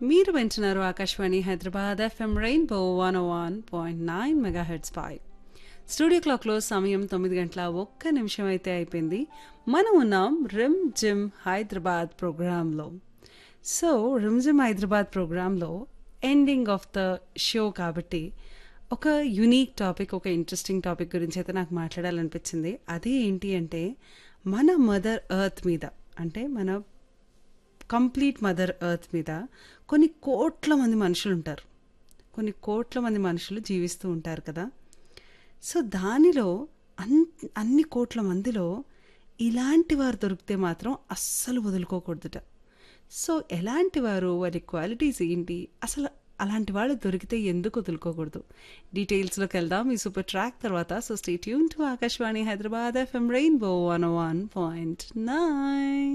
మీరు వింటున్నారు Akashvani Hyderabad FM rainbow one one point nine megahertz పై స్టూడియో క్లాక్లో సమయం తొమ్మిది గంటల ఒక్క నిమిషం అయితే అయిపోయింది మనం ఉన్నాం రిమ్ జిమ్ హైదరాబాద్ ప్రోగ్రాంలో సో రిమ్ జిమ్ హైదరాబాద్ ప్రోగ్రాంలో ఎండింగ్ ఆఫ్ ద షో కాబట్టి ఒక యునీక్ టాపిక్ ఒక ఇంట్రెస్టింగ్ టాపిక్ గురించి అయితే నాకు మాట్లాడాలనిపించింది అది ఏంటి అంటే మన మదర్ ఎర్త్ మీద అంటే మన కంప్లీట్ మదర్ ఎర్త్ మీద కొన్ని కోట్ల మంది మనుషులు ఉంటారు కొన్ని కోట్ల మంది మనుషులు జీవిస్తూ ఉంటారు కదా సో దానిలో అన్ అన్ని కోట్ల మందిలో ఇలాంటి వారు దొరికితే మాత్రం అస్సలు వదులుకోకూడదుట సో ఎలాంటి వారు వారి క్వాలిటీస్ ఏంటి అసలు అలాంటి వాళ్ళు దొరికితే ఎందుకు వదులుకోకూడదు డీటెయిల్స్లోకి వెళ్దాం ఈ సూపర్ ట్రాక్ తర్వాత so stay tune to Akashvani Hyderabad FM rainbow one one point nine